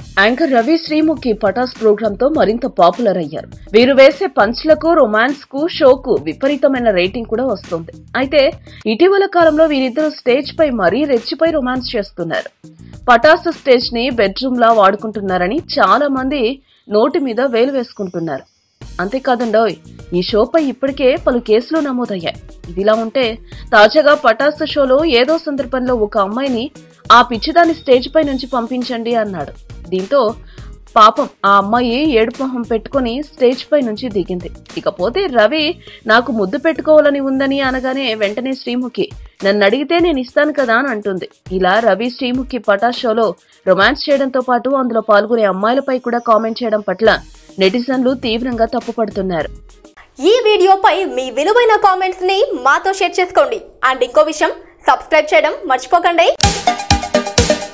anchor Ravi Sreemukhi Patas program తో మరింత popular అయ్యారు వీరు వేసే పంచ్లకు రొమాన్స్ కు షోకు విపరీతమైన రేటింగ్ కూడా వస్తుంది అయితే ఇటీవల కాలంలో వీరిద్దరూ స్టేజ్ పై మరీ రెచ్చిపోయి రొమాన్స్ చేస్తున్నారు పటాస్ స్టేజ్ ని బెడ్రూమ్ లా వాడుకుంటున్నారని చాలా మంది నోటి మీద వేలు వేసుకుంటున్నారు అంతేకాదండోయ్ ఈ షోపై ఇప్పటికే పలు కేసులు నమోదయ్యాయి ఇదిలా ఉంటే తాజాగా పటాస్ షోలో ఏదో సందర్భంలో ఒక అమ్మాయిని ఆ పిచ్చిదాన్ని స్టేజ్ పై నుంచి పంపించండి అన్నాడు దీంతో పాపం ఆ అమ్మాయి ఏడుపు మొహం పెట్టుకుని స్టేజ్ పై నుంచి దిగింది ఇకపోతే రవి నాకు ముద్దు పెట్టుకోవాలని ఉందని అనగానే వెంటనే శ్రీముఖి నన్ను అడిగితే నేను ఇస్తాను కదా అని అంటుంది ఇలా రవి శ్రీముఖి పటాస్ షోలో రొమాన్స్ చేయడంతో పాటు అందులో పాల్గొనే అమ్మాయిలపై కూడా కామెంట్ చేయడం పట్ల నెటిజన్లు తీవ్రంగా తప్పుపడుతున్నారు ఈ వీడియోపై మీ విలువైన కామెంట్స్ ని మాతో షేర్ చేసుకోండి అండ్ ఇంకో విషయం సబ్స్క్రైబ్ చేయడం మర్చిపోకండి